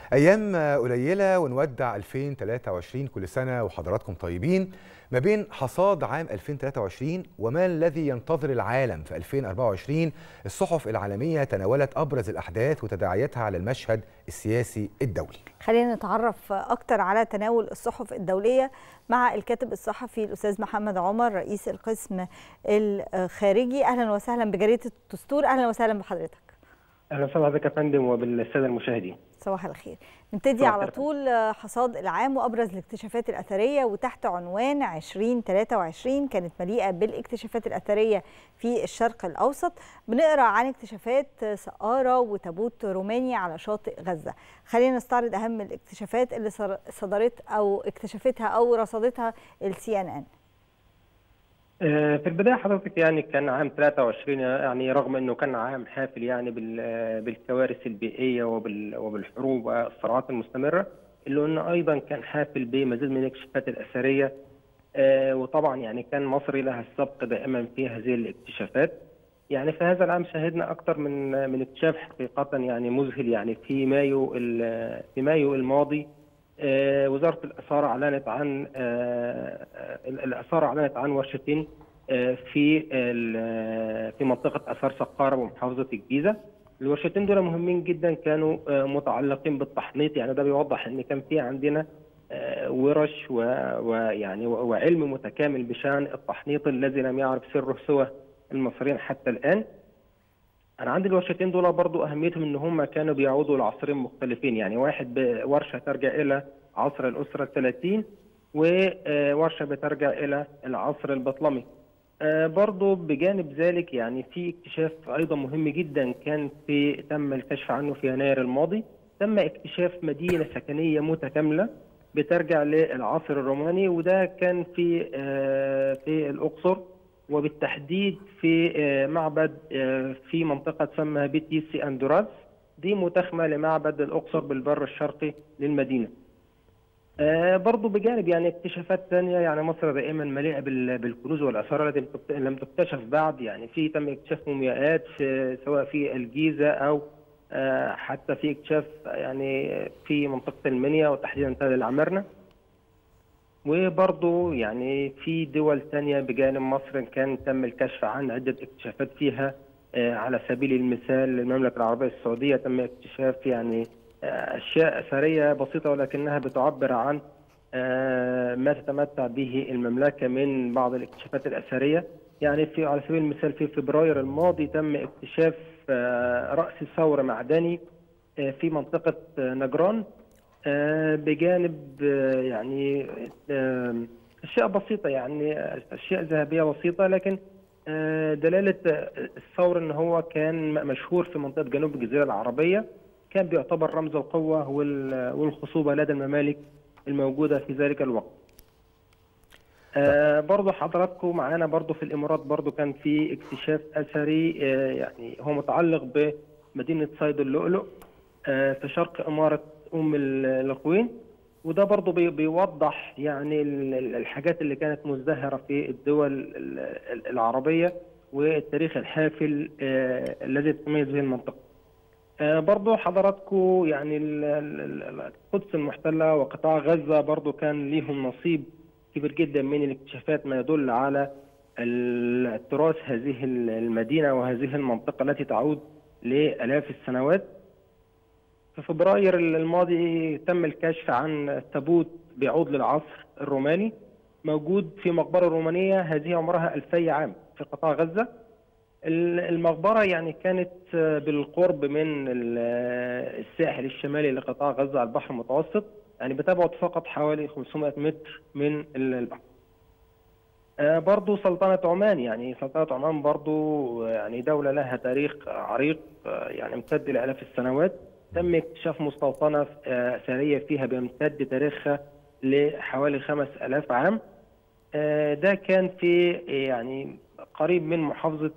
أيام قليلة ونودع 2023 كل سنة وحضراتكم طيبين ما بين حصاد عام 2023 وما الذي ينتظر العالم في 2024 الصحف العالمية تناولت أبرز الأحداث وتداعياتها على المشهد السياسي الدولي خلينا نتعرف أكتر على تناول الصحف الدولية مع الكاتب الصحفي الأستاذ محمد عمر رئيس القسم الخارجي أهلا وسهلا بجريدة الدستور أهلا وسهلا بحضرتك اهلا وسهلا بحضرتك يا فندم وبالساده المشاهدين صباح الخير نبتدي على طول حصاد العام وابرز الاكتشافات الاثريه وتحت عنوان 2023 كانت مليئه بالاكتشافات الاثريه في الشرق الاوسط بنقرا عن اكتشافات سقاره وتابوت روماني على شاطئ غزه خلينا نستعرض اهم الاكتشافات اللي صدرت او اكتشفتها او رصدتها السي ان ان في البدايه حضرتك يعني كان عام 23 يعني رغم انه كان عام حافل يعني بالكوارث البيئيه وبالحروب والصراعات المستمره الا انه ايضا كان حافل بمزيد من الاكتشافات الاثريه وطبعا يعني كان مصر لها السبق دائما في هذه الاكتشافات يعني في هذا العام شهدنا اكثر من من اكتشاف حقيقه يعني مذهل يعني في مايو في مايو الماضي وزاره الاثار اعلنت عن الاثار اعلنت عن ورشتين في في منطقه اثار سقاره ومحافظه الجيزه الورشتين دول مهمين جدا كانوا متعلقين بالتحنيط يعني ده بيوضح ان كان في عندنا ورش ويعني وعلم متكامل بشان التحنيط الذي لم يعرف سره سوى المصريين حتى الان انا عندي الورشتين دول برضو اهميتهم ان هم كانوا بيعودوا لعصرين مختلفين يعني واحد ورشه ترجع الى عصر الاسره الثلاثين وورشه بترجع الى العصر البطلمي برضو بجانب ذلك يعني في اكتشاف ايضا مهم جدا كان في تم الكشف عنه في يناير الماضي تم اكتشاف مدينه سكنيه متكامله بترجع للعصر الروماني وده كان في في الاقصر وبالتحديد في معبد في منطقة تسمى بيتيسي أندوراز دي متخمة لمعبد الأقصر بالبر الشرقي للمدينة برضو بجانب يعني اكتشافات ثانية يعني مصر دائما مليئة بالكنوز والآثار التي لم تكتشف بعد يعني في تم اكتشاف مومياءات في سواء في الجيزة أو حتى في اكتشاف يعني في منطقة المنيا وتحديدا تل العمارنة وبرضه يعني في دول ثانية بجانب مصر كان تم الكشف عن عدة اكتشافات فيها على سبيل المثال المملكة العربية السعودية تم اكتشاف يعني أشياء أثرية بسيطة ولكنها بتعبر عن ما تتمتع به المملكة من بعض الاكتشافات الأثرية يعني في على سبيل المثال في فبراير الماضي تم اكتشاف رأس ثور معدني في منطقة نجران بجانب يعني اشياء بسيطه يعني اشياء ذهبيه بسيطه لكن دلاله الثور ان هو كان مشهور في منطقه جنوب الجزيره العربيه كان بيعتبر رمز القوه والخصوبه لدى الممالك الموجوده في ذلك الوقت. برضه حضراتكم معانا برضه في الامارات برضه كان في اكتشاف اثري يعني هو متعلق بمدينه صيد اللؤلؤ في شرق اماره ام القوين وده برضه بيوضح يعني الحاجات اللي كانت مزدهره في الدول العربيه والتاريخ الحافل الذي تتميز به المنطقه. برضه حضراتكم يعني القدس المحتله وقطاع غزه برضه كان ليهم نصيب كبير جدا من الاكتشافات ما يدل على التراث هذه المدينه وهذه المنطقه التي تعود لالاف السنوات. في فبراير الماضي تم الكشف عن تابوت بيعود للعصر الروماني موجود في مقبرة رومانية هذه عمرها 2000 عام في قطاع غزة المقبرة يعني كانت بالقرب من الساحل الشمالي لقطاع غزة على البحر المتوسط يعني بتبعد فقط حوالي 500 متر من البحر برضو سلطنة عمان يعني سلطنة عمان برضو يعني دولة لها تاريخ عريق يعني امتد لآلاف السنوات تم اكتشاف مستوطنة أثرية فيها بيمتد تاريخها لحوالي 5000 عام ده كان في يعني قريب من محافظة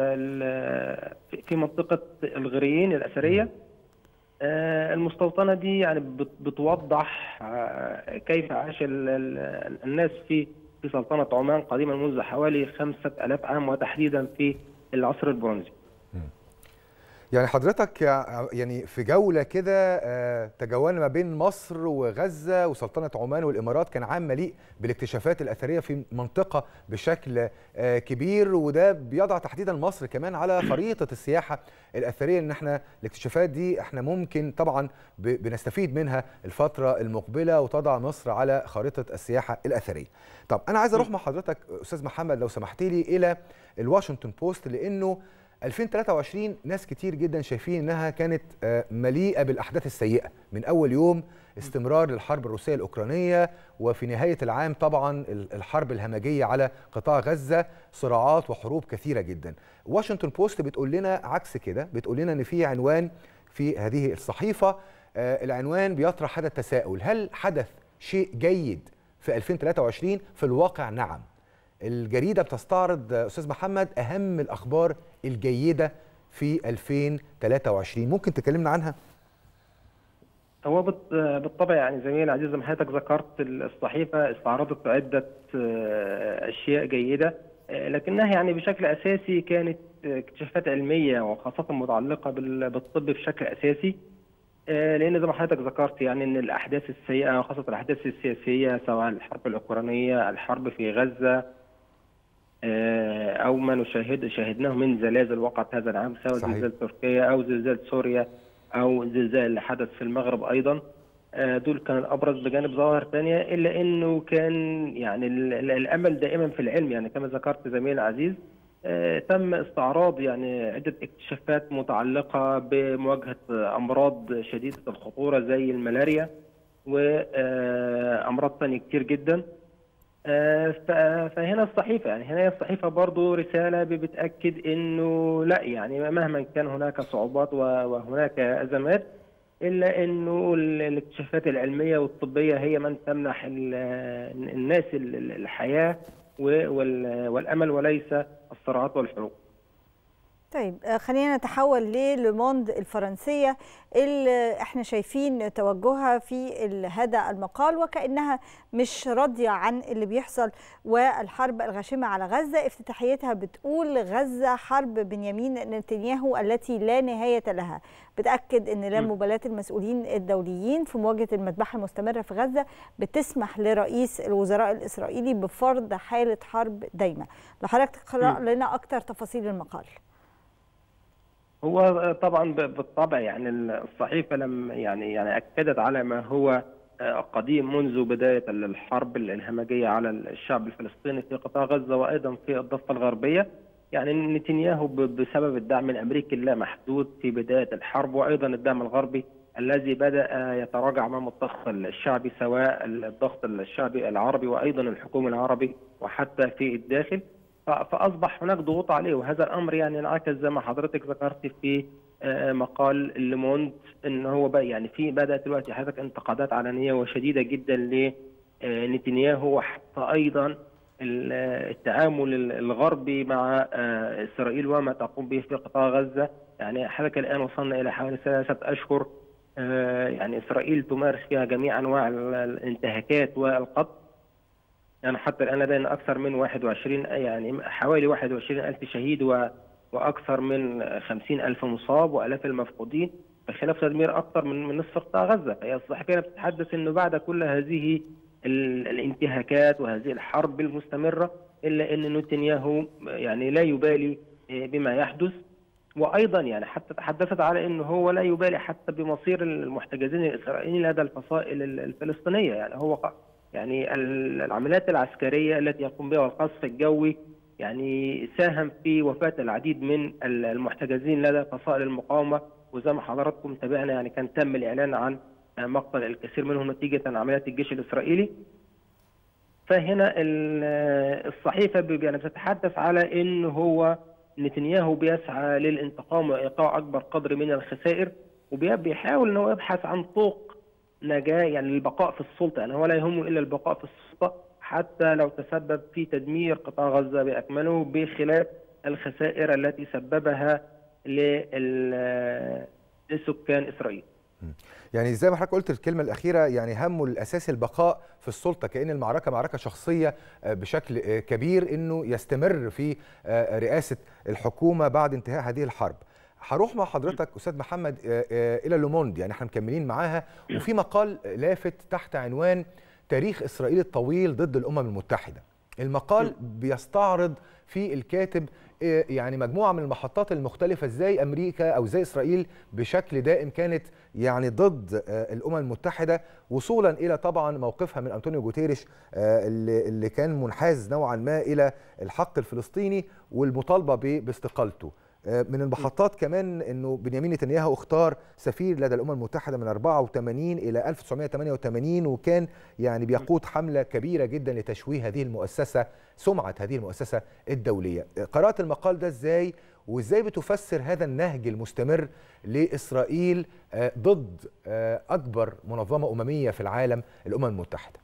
في منطقة الغريين الأثرية المستوطنة دي يعني بتوضح كيف عاش الناس في في سلطنة عمان قديما منذ حوالي 5000 عام وتحديدا في العصر البرونزي يعني حضرتك يعني في جوله كده تجولنا ما بين مصر وغزه وسلطنه عمان والامارات كان عام مليء بالاكتشافات الاثريه في منطقه بشكل كبير وده بيضع تحديدا مصر كمان على خريطه السياحه الاثريه ان احنا الاكتشافات دي احنا ممكن طبعا بنستفيد منها الفتره المقبله وتضع مصر على خريطه السياحه الاثريه. طب انا عايز اروح مع حضرتك استاذ محمد لو سمحت لي الى الواشنطن بوست لانه 2023 ناس كتير جدا شايفين انها كانت مليئه بالاحداث السيئه من اول يوم استمرار للحرب الروسيه الاوكرانيه وفي نهايه العام طبعا الحرب الهمجيه على قطاع غزه صراعات وحروب كثيره جدا واشنطن بوست بتقول لنا عكس كده بتقول لنا ان في عنوان في هذه الصحيفه العنوان بيطرح هذا التساؤل هل حدث شيء جيد في 2023 في الواقع نعم الجريده بتستعرض استاذ محمد اهم الاخبار الجيده في 2023 ممكن تكلمنا عنها هو بالطبع يعني زميلي العزيز زي ما حضرتك ذكرت الصحيفه استعرضت عده اشياء جيده لكنها يعني بشكل اساسي كانت اكتشافات علميه وخاصه متعلقه بالطب بشكل اساسي لان زي ما حضرتك ذكرت يعني ان الاحداث السيئه وخاصه الاحداث السياسيه سواء الحرب الاوكرانيه الحرب في غزه او ما نشاهد شاهدناه من زلازل وقعت هذا العام سواء زلزال تركيا او زلزال سوريا او الزلزال اللي حدث في المغرب ايضا دول كان الابرز بجانب ظواهر ثانيه الا انه كان يعني الامل دائما في العلم يعني كما ذكرت زميلي العزيز تم استعراض يعني عده اكتشافات متعلقه بمواجهه امراض شديده الخطوره زي الملاريا وامراض ثانيه كتير جدا فهنا الصحيفه يعني هنا الصحيفه برضو رساله بتاكد انه لا يعني مهما كان هناك صعوبات وهناك ازمات الا انه الاكتشافات العلميه والطبيه هي من تمنح الناس الحياه والامل وليس الصراعات والحروب. طيب خلينا نتحول للوموند الفرنسية اللي احنا شايفين توجهها في هذا المقال وكأنها مش راضية عن اللي بيحصل والحرب الغاشمة على غزة افتتاحيتها بتقول غزة حرب بنيامين نتنياهو التي لا نهاية لها بتأكد أن لا مبالاة المسؤولين الدوليين في مواجهة المذبحة المستمرة في غزة بتسمح لرئيس الوزراء الإسرائيلي بفرض حالة حرب دايمة لو حضرتك تقرأ لنا أكثر تفاصيل المقال هو طبعا بالطبع يعني الصحيفه لم يعني يعني اكدت على ما هو قديم منذ بدايه الحرب الهمجيه على الشعب الفلسطيني في قطاع غزه وايضا في الضفه الغربيه يعني نتنياهو بسبب الدعم الامريكي اللامحدود في بدايه الحرب وايضا الدعم الغربي الذي بدا يتراجع امام الضغط الشعبي سواء الضغط الشعبي العربي وايضا الحكومي العربي وحتى في الداخل فاصبح هناك ضغوط عليه وهذا الامر يعني انعكس زي ما حضرتك ذكرت في مقال ليموند ان هو بقى يعني في بدات دلوقتي حضرتك انتقادات علنيه وشديده جدا لنتنياهو وحتى ايضا التعامل الغربي مع اسرائيل وما تقوم به في قطاع غزه يعني حضرتك الان وصلنا الى حوالي ثلاثه اشهر يعني اسرائيل تمارس فيها جميع انواع الانتهاكات والقتل يعني حتى الآن لدينا أكثر من 21 يعني حوالي 21 ألف شهيد و وأكثر من 50 ألف مصاب وألاف المفقودين بخلاف تدمير أكثر من من نصف قطاع غزة فهي الصحفية بتتحدث أنه بعد كل هذه الانتهاكات وهذه الحرب المستمرة إلا أن نتنياهو يعني لا يبالي بما يحدث وايضا يعني حتى تحدثت على انه هو لا يبالي حتى بمصير المحتجزين الاسرائيليين لدى الفصائل الفلسطينيه يعني هو يعني العمليات العسكريه التي يقوم بها والقصف الجوي يعني ساهم في وفاه العديد من المحتجزين لدى فصائل المقاومه وزي ما حضراتكم تابعنا يعني كان تم الاعلان عن مقتل الكثير منهم نتيجه عمليات الجيش الاسرائيلي. فهنا الصحيفه يعني بتتحدث على ان هو نتنياهو بيسعى للانتقام وايقاع اكبر قدر من الخسائر وبيحاول ان هو يبحث عن طوق نجاه يعني البقاء في السلطه يعني هو لا يهمه الا البقاء في السلطه حتى لو تسبب في تدمير قطاع غزه باكمله بخلاف الخسائر التي سببها لسكان اسرائيل. يعني زي ما حضرتك قلت الكلمه الاخيره يعني همه الاساسي البقاء في السلطه كان المعركه معركه شخصيه بشكل كبير انه يستمر في رئاسه الحكومه بعد انتهاء هذه الحرب. هروح مع حضرتك استاذ محمد الى لوموند يعني احنا مكملين معاها وفي مقال لافت تحت عنوان تاريخ اسرائيل الطويل ضد الامم المتحده المقال بيستعرض في الكاتب يعني مجموعه من المحطات المختلفه ازاي امريكا او ازاي اسرائيل بشكل دائم كانت يعني ضد الامم المتحده وصولا الى طبعا موقفها من انطونيو جوتيريش اللي اللي كان منحاز نوعا ما الى الحق الفلسطيني والمطالبه باستقالته من المحطات كمان انه بنيامين نتنياهو اختار سفير لدى الامم المتحده من 84 الى 1988 وكان يعني بيقود حمله كبيره جدا لتشويه هذه المؤسسه سمعه هذه المؤسسه الدوليه. قرات المقال ده ازاي وازاي بتفسر هذا النهج المستمر لاسرائيل ضد اكبر منظمه امميه في العالم الامم المتحده؟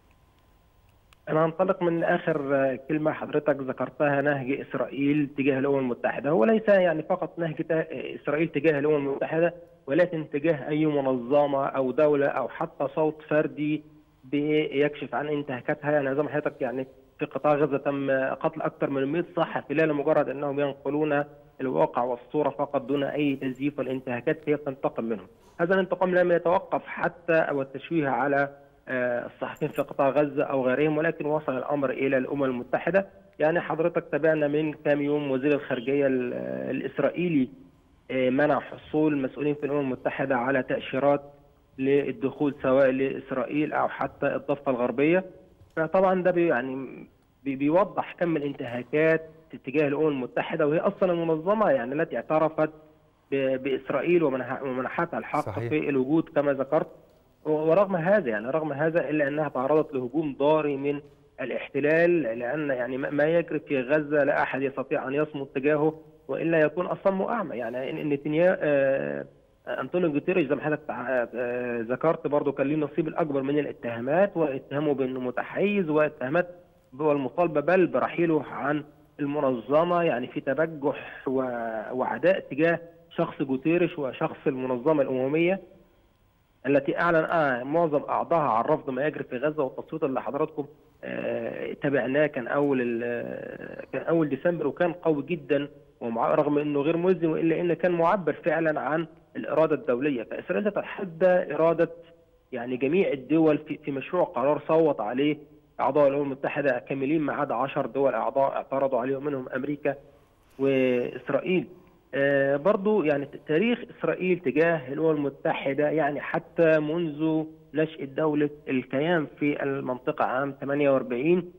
أنا هنطلق من آخر كلمة حضرتك ذكرتها نهج إسرائيل تجاه الأمم المتحدة، هو ليس يعني فقط نهج إسرائيل تجاه الأمم المتحدة ولكن تجاه أي منظمة أو دولة أو حتى صوت فردي بيكشف عن انتهاكاتها، يعني زي ما حضرتك يعني في قطاع غزة تم قتل أكثر من 100 صحفي لا لمجرد أنهم ينقلون الواقع والصورة فقط دون أي تزييف والانتهاكات هي تنتقم منهم. هذا الانتقام لم يتوقف حتى أو التشويه على الصحفيين في قطاع غزه او غيرهم ولكن وصل الامر الى الامم المتحده يعني حضرتك تابعنا من كام يوم وزير الخارجيه الاسرائيلي منع حصول مسؤولين في الامم المتحده على تاشيرات للدخول سواء لاسرائيل او حتى الضفه الغربيه فطبعا ده بي يعني بي بيوضح كم الانتهاكات تجاه الامم المتحده وهي اصلا المنظمه يعني التي اعترفت باسرائيل ومنحتها الحق صحيح. في الوجود كما ذكرت ورغم هذا يعني رغم هذا الا انها تعرضت لهجوم ضاري من الاحتلال لان يعني ما يجري في غزه لا احد يستطيع ان يصمد تجاهه والا يكون اصم واعمى يعني نتنياهو آه انطونيو جوتيريش زي ما حضرتك آه ذكرت برضه كان له النصيب الاكبر من الاتهامات واتهامه بانه متحيز واتهامات والمطالبه بل برحيله عن المنظمه يعني في تبجح وعداء تجاه شخص جوتيريش وشخص المنظمه الامميه التي اعلن آه معظم اعضائها عن رفض ما يجري في غزه والتصويت اللي حضراتكم آه تابعناه كان اول كان اول ديسمبر وكان قوي جدا رغم انه غير ملزم الا انه كان معبر فعلا عن الاراده الدوليه فاسرائيل تتحدى اراده يعني جميع الدول في, في مشروع قرار صوت عليه اعضاء الامم المتحده كاملين ما عدا 10 دول اعضاء اعترضوا عليه منهم امريكا واسرائيل آه برضو يعني تاريخ إسرائيل تجاه الأمم المتحدة يعني حتى منذ نشأة دولة الكيان في المنطقة عام 48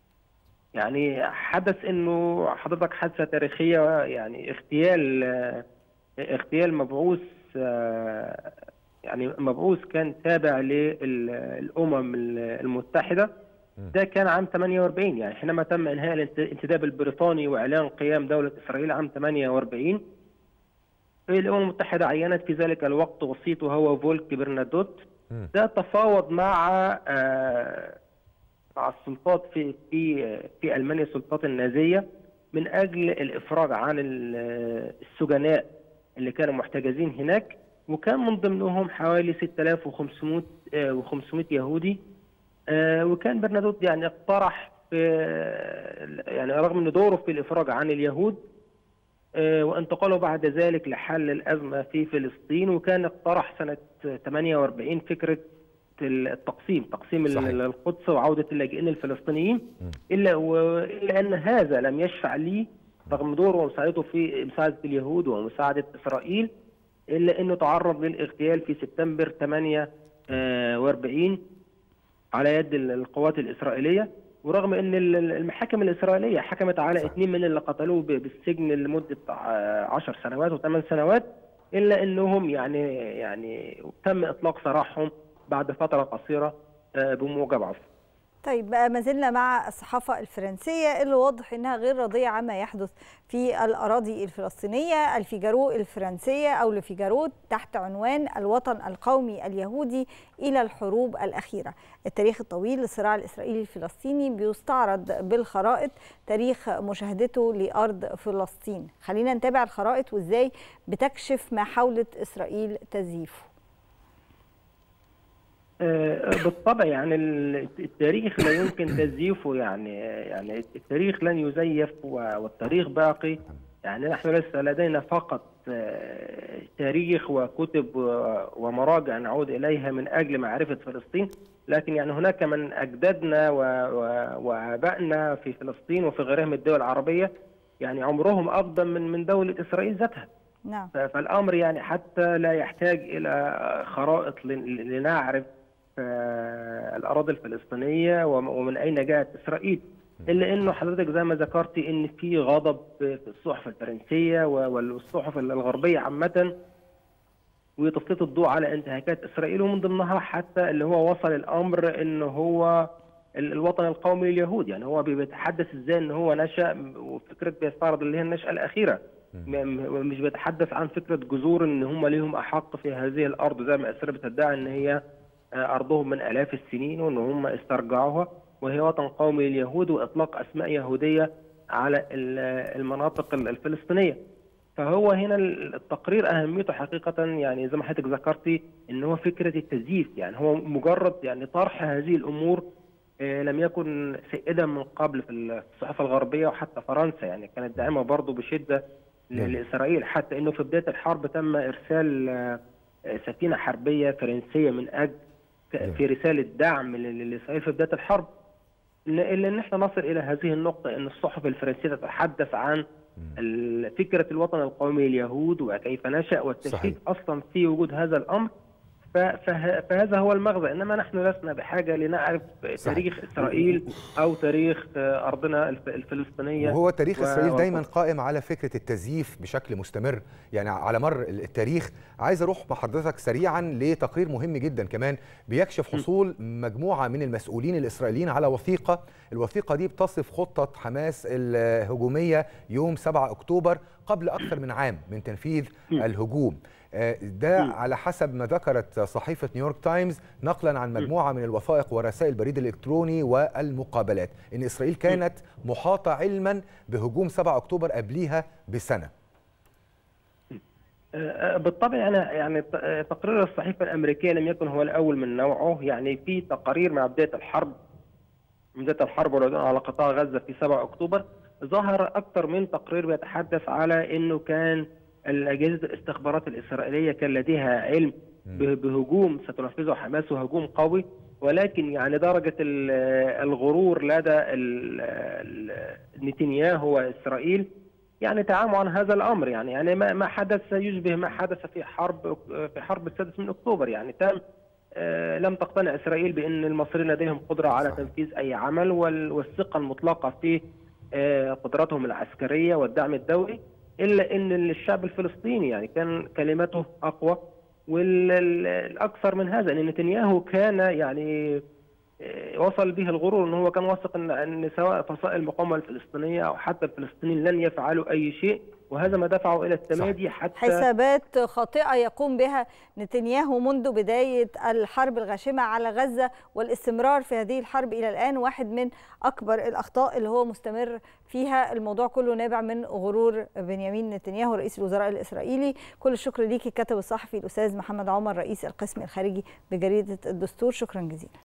يعني حدث انه حضرتك حادثه تاريخيه يعني اغتيال آه اغتيال مبعوث آه يعني مبعوث كان تابع للامم المتحده ده كان عام 48 يعني حينما تم انهاء الانتداب البريطاني واعلان قيام دوله اسرائيل عام 48 الامم المتحده عينت في ذلك الوقت وسيط وهو فولك برنادوت ده تفاوض مع آه مع السلطات في في في المانيا السلطات النازيه من اجل الافراج عن السجناء اللي كانوا محتجزين هناك وكان من ضمنهم حوالي 6500 و500 يهودي وكان برنادوت يعني اقترح في يعني رغم ان دوره في الافراج عن اليهود وانتقاله بعد ذلك لحل الازمه في فلسطين وكان اقترح سنه 48 فكره التقسيم تقسيم صحيح. القدس وعوده اللاجئين الفلسطينيين الا الا ان هذا لم يشفع لي رغم دوره ومساعدته في مساعده اليهود ومساعده اسرائيل الا انه تعرض للاغتيال في سبتمبر 48 على يد القوات الاسرائيليه ورغم ان المحاكم الاسرائيليه حكمت على اثنين من اللي قتلوه بالسجن لمده 10 سنوات وثمان سنوات الا انهم يعني يعني تم اطلاق سراحهم بعد فتره قصيره بموجب عفو. طيب بقى ما زلنا مع الصحافة الفرنسية اللي واضح أنها غير راضية عما يحدث في الأراضي الفلسطينية الفيجارو الفرنسية أو لفيجارو تحت عنوان الوطن القومي اليهودي إلى الحروب الأخيرة التاريخ الطويل للصراع الإسرائيلي الفلسطيني بيستعرض بالخرائط تاريخ مشاهدته لأرض فلسطين خلينا نتابع الخرائط وإزاي بتكشف ما حاولت إسرائيل تزييفه بالطبع يعني التاريخ لا يمكن تزييفه يعني يعني التاريخ لن يزيف والتاريخ باقي يعني نحن ليس لدينا فقط تاريخ وكتب ومراجع نعود اليها من اجل معرفه فلسطين لكن يعني هناك من اجدادنا وابائنا في فلسطين وفي غيرها من الدول العربيه يعني عمرهم اقدم من من دوله اسرائيل ذاتها نعم فالامر يعني حتى لا يحتاج الى خرائط لنعرف الاراضي الفلسطينيه ومن اين جاءت اسرائيل الا انه حضرتك زي ما ذكرتي ان في غضب في الصحف الفرنسيه والصحف الغربيه عامه وتسليط الضوء على انتهاكات اسرائيل ومن ضمنها حتى اللي هو وصل الامر ان هو الوطن القومي لليهود يعني هو بيتحدث ازاي ان هو نشا وفكره بيستعرض اللي هي النشاه الاخيره مش بيتحدث عن فكره جذور ان هم ليهم احق في هذه الارض زي ما اسرائيل بتدعي ان هي ارضهم من الاف السنين وان هم استرجعوها وهي وطن قومي لليهود واطلاق اسماء يهوديه على المناطق الفلسطينيه. فهو هنا التقرير اهميته حقيقه يعني زي ما حضرتك ذكرتي ان هو فكره التزييف يعني هو مجرد يعني طرح هذه الامور لم يكن سائدا من قبل في الصحافه الغربيه وحتى فرنسا يعني كانت داعمه برضه بشده لاسرائيل حتى انه في بدايه الحرب تم ارسال سفينه حربيه فرنسيه من اجل في رساله دعم لاسرائيل في بدايه الحرب الا ان احنا نصل الى هذه النقطه ان الصحف الفرنسيه تتحدث عن فكره الوطن القومي اليهود وكيف نشا والتشكيك اصلا في وجود هذا الامر فهذا هو المغزى انما نحن لسنا بحاجه لنعرف صحيح. تاريخ اسرائيل او تاريخ ارضنا الفلسطينيه وهو تاريخ و... اسرائيل دايما قائم على فكره التزييف بشكل مستمر يعني على مر التاريخ عايز اروح مع حضرتك سريعا لتقرير مهم جدا كمان بيكشف حصول مجموعه من المسؤولين الاسرائيليين على وثيقه الوثيقه دي بتصف خطه حماس الهجوميه يوم 7 اكتوبر قبل اكثر من عام من تنفيذ الهجوم ده على حسب ما ذكرت صحيفة نيويورك تايمز نقلا عن مجموعة من الوثائق ورسائل البريد الإلكتروني والمقابلات إن إسرائيل كانت محاطة علما بهجوم 7 أكتوبر قبليها بسنة بالطبع يعني يعني تقرير الصحيفة الأمريكية لم يكن هو الأول من نوعه يعني في تقارير مع بداية الحرب بداية الحرب والعدوان على قطاع غزة في 7 أكتوبر ظهر أكثر من تقرير بيتحدث على أنه كان الأجهزة الاستخبارات الإسرائيلية كان لديها علم بهجوم ستنفذه حماس وهجوم قوي ولكن يعني درجة الغرور لدى نتنياهو وإسرائيل يعني تعاموا عن هذا الأمر يعني يعني ما حدث يشبه ما حدث في حرب في حرب السادس من أكتوبر يعني تم لم تقتنع إسرائيل بأن المصريين لديهم قدرة على تنفيذ أي عمل والثقة المطلقة في قدراتهم العسكرية والدعم الدولي الا ان الشعب الفلسطيني يعني كان كلمته اقوى والاكثر من هذا ان نتنياهو كان يعني وصل به الغرور ان هو كان واثق ان ان سواء فصائل المقاومه الفلسطينيه او حتى الفلسطينيين لن يفعلوا اي شيء وهذا ما دفعه الى التمادي حتى حسابات خاطئه يقوم بها نتنياهو منذ بدايه الحرب الغاشمه على غزه والاستمرار في هذه الحرب الى الان واحد من اكبر الاخطاء اللي هو مستمر فيها الموضوع كله نابع من غرور بنيامين نتنياهو رئيس الوزراء الاسرائيلي كل الشكر ليكي الكاتب الصحفي الاستاذ محمد عمر رئيس القسم الخارجي بجريده الدستور شكرا جزيلا